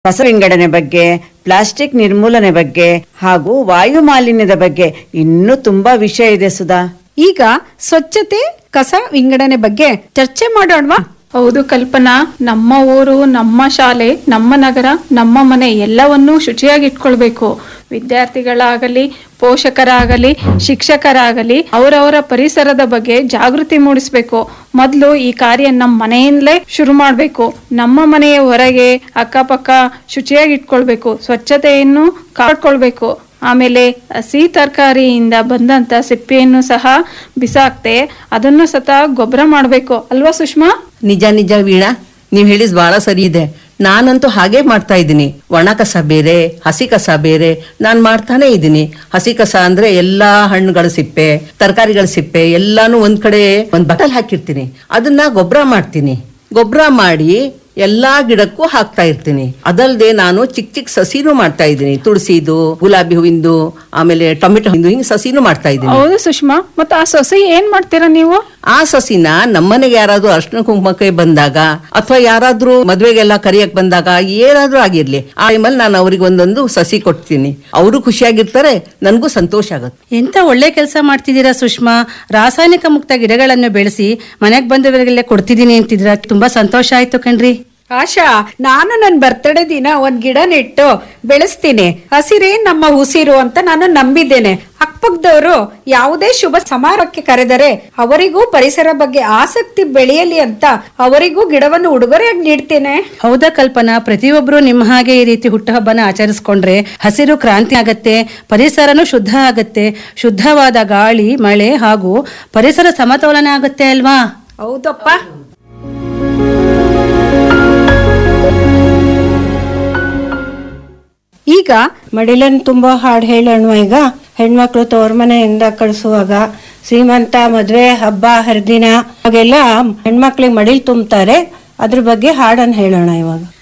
ಕಸ ವಿಂಗಡಣೆ ಬಗ್ಗೆ ಪ್ಲಾಸ್ಟಿಕ್ ನಿರ್ಮೂಲನೆ ಬಗ್ಗೆ ಹಾಗೂ ವಾಯು ಮಾಲಿನ್ಯದ ಬಗ್ಗೆ ಇನ್ನೂ ತುಂಬಾ ವಿಷಯ ಇದೆ ಸುಧಾ ಈಗ ಸ್ವಚ್ಛತೆ ಕಸ ವಿಂಗಡಣೆ ಬಗ್ಗೆ ಚರ್ಚೆ ಮಾಡೋಣವಾ ಹೌದು ಕಲ್ಪನಾ ನಮ್ಮ ಊರು ನಮ್ಮ ಶಾಲೆ ನಮ್ಮ ನಗರ ನಮ್ಮ ಮನೆ ಎಲ್ಲವನ್ನೂ ಶುಚಿಯಾಗಿ ಇಟ್ಕೊಳ್ಬೇಕು ವಿದ್ಯಾರ್ಥಿಗಳಾಗಲಿ ಪೋಷಕರಾಗಲಿ ಶಿಕ್ಷಕರಾಗಲಿ ಅವರವರ ಪರಿಸರದ ಬಗ್ಗೆ ಜಾಗೃತಿ ಮೂಡಿಸ್ಬೇಕು ಮೊದಲು ಈ ಕಾರ್ಯ ನಮ್ಮ ಮನೆಯಿಂದಲೇ ಶುರು ಮಾಡಬೇಕು ನಮ್ಮ ಮನೆಯ ಹೊರಗೆ ಅಕ್ಕಪಕ್ಕ ಶುಚಿಯಾಗಿ ಇಟ್ಕೊಳ್ಬೇಕು ಸ್ವಚ್ಛತೆಯನ್ನು ಕಾಪಾಡ್ಕೊಳ್ಬೇಕು ಆಮೇಲೆ ಹಸಿ ತರಕಾರಿಯಿಂದ ಬಂದಂತ ಸಿಪ್ಪೆಯನ್ನು ಸಹ ಬಿಸಾಕ್ತೆ ಅದನ್ನು ಸತ ಗೊಬ್ಬರ ಮಾಡಬೇಕು ಅಲ್ವಾ ಸುಷ್ಮಾ ನಿಜ ನಿಜ ವೀಣಾ ನೀವ್ ಹೇಳಿದ್ ಬಹಳ ಸರಿ ಇದೆ ನಾನಂತೂ ಹಾಗೆ ಮಾಡ್ತಾ ಇದ್ದೀನಿ ಒಣ ಕಸ ಬೇರೆ ಹಸಿ ಕಸ ಬೇರೆ ನಾನ್ ಮಾಡ್ತಾನೆ ಇದ್ದೀನಿ ಹಸಿ ಕಸ ಅಂದ್ರೆ ಎಲ್ಲಾ ಹಣ್ಣುಗಳ ಸಿಪ್ಪೆ ತರಕಾರಿಗಳ ಸಿಪ್ಪೆ ಎಲ್ಲಾನು ಒಂದ್ ಕಡೆ ಒಂದ್ ಬಟಲ್ ಹಾಕಿರ್ತೀನಿ ಅದನ್ನ ಗೊಬ್ಬರ ಮಾಡ್ತೀನಿ ಗೊಬ್ಬರ ಮಾಡಿ ಎಲ್ಲಾ ಗಿಡಕ್ಕೂ ಹಾಕ್ತಾ ಇರ್ತೀನಿ ಅದಲ್ದೆ ನಾನು ಚಿಕ್ಕ ಚಿಕ್ಕ ಸಸಿನೂ ಮಾಡ್ತಾ ಇದ್ದೀನಿ ತುಳಸಿದು ಗುಲಾಬಿ ಹೂವಿಂದು ಆಮೇಲೆ ಟೊಮೆಟೊ ಹಿಂದು ಹಿಂಗ್ ಸಸಿನೂ ಮಾಡ್ತಾ ಇದ್ದೀನಿ ಹೌದು ಸುಷ್ಮಾ ಮತ್ತೆ ಆ ಸೊಸೆ ಏನ್ ಮಾಡ್ತೀರಾ ನೀವು ಆ ಸಸಿನ ನಮ್ಮನೆಗೆ ಯಾರಾದ್ರೂ ಅರ್ಶಿನ ಕುಂಕುಮಕ್ಕೆ ಬಂದಾಗ ಅಥವಾ ಯಾರಾದ್ರೂ ಮದ್ವೆಗೆಲ್ಲ ಕರಿಯಕ್ ಬಂದಾಗ ಏನಾದ್ರೂ ಆಗಿರ್ಲಿ ಆ ಟೈಮಲ್ಲಿ ನಾನು ಅವ್ರಿಗೆ ಒಂದೊಂದು ಸಸಿ ಕೊಡ್ತೀನಿ ಅವರು ಖುಷಿಯಾಗಿರ್ತಾರೆ ನನಗೂ ಸಂತೋಷ ಆಗುತ್ತೆ ಎಂತ ಒಳ್ಳೆ ಕೆಲಸ ಮಾಡ್ತಿದ್ದೀರಾ ಸುಷ್ಮಾ ರಾಸಾಯನಿಕ ಮುಕ್ತ ಗಿಡಗಳನ್ನು ಬೆಳೆಸಿ ಮನೆಗೆ ಬಂದವರಿಗೆಲ್ಲ ಕೊಡ್ತಿದ್ದೀನಿ ಅಂತಿದ್ರ ತುಂಬಾ ಸಂತೋಷ ಆಯ್ತು ಕಣ್ರಿ ಆಶಾ ನಾನು ನನ್ನ ಬರ್ತಡೇ ದಿನ ಒಂದ್ ಗಿಡ ನೆಟ್ಟು ಬೆಳೆಸ್ತೀನಿ ಹಸಿರೇ ನಮ್ಮ ಉಸಿರು ಅಂತ ನಾನು ನಂಬಿದ್ದೇನೆ ಅಕ್ಕಪಕ್ಕದವರು ಯಾವುದೇ ಶುಭ ಸಮಾರಂಭಕ್ಕೆ ಕರೆದರೆ ಅವರಿಗೂ ಪರಿಸರ ಬಗ್ಗೆ ಆಸಕ್ತಿ ಬೆಳೆಯಲಿ ಅಂತ ಅವರಿಗೂ ಗಿಡವನ್ನು ಉಡುಗೊರೆಯಾಗಿ ನೀಡ್ತೇನೆ ಹೌದಾ ಕಲ್ಪನಾ ಪ್ರತಿಯೊಬ್ರು ನಿಮ್ಮ ಹಾಗೆ ಈ ರೀತಿ ಹುಟ್ಟುಹಬ್ಬನ ಆಚರಿಸ್ಕೊಂಡ್ರೆ ಹಸಿರು ಕ್ರಾಂತಿ ಆಗತ್ತೆ ಪರಿಸರನೂ ಶುದ್ಧ ಆಗತ್ತೆ ಶುದ್ಧವಾದ ಗಾಳಿ ಮಳೆ ಹಾಗೂ ಪರಿಸರ ಸಮತೋಲನ ಆಗತ್ತೆ ಅಲ್ವಾ ಹೌದಪ್ಪ ಈಗ ಮಡಿಲನ್ ತುಂಬಾ ಹಾಡು ಹೇಳೋಣ ಈಗ ಹೆಣ್ಮಕ್ಳು ತವ್ರ ಮನೆಯಿಂದ ಕಳಿಸುವಾಗ ಶ್ರೀಮಂತ ಮದ್ವೆ ಹಬ್ಬ ಹರಿದಿನ ಹಾಗೆಲ್ಲ ಹೆಣ್ಮಕ್ಳಿಗೆ ಮಡಿಲ್ ತುಂಬ್ತಾರೆ ಅದ್ರ ಬಗ್ಗೆ ಹಾಡನ್ನು ಹೇಳೋಣ ಇವಾಗ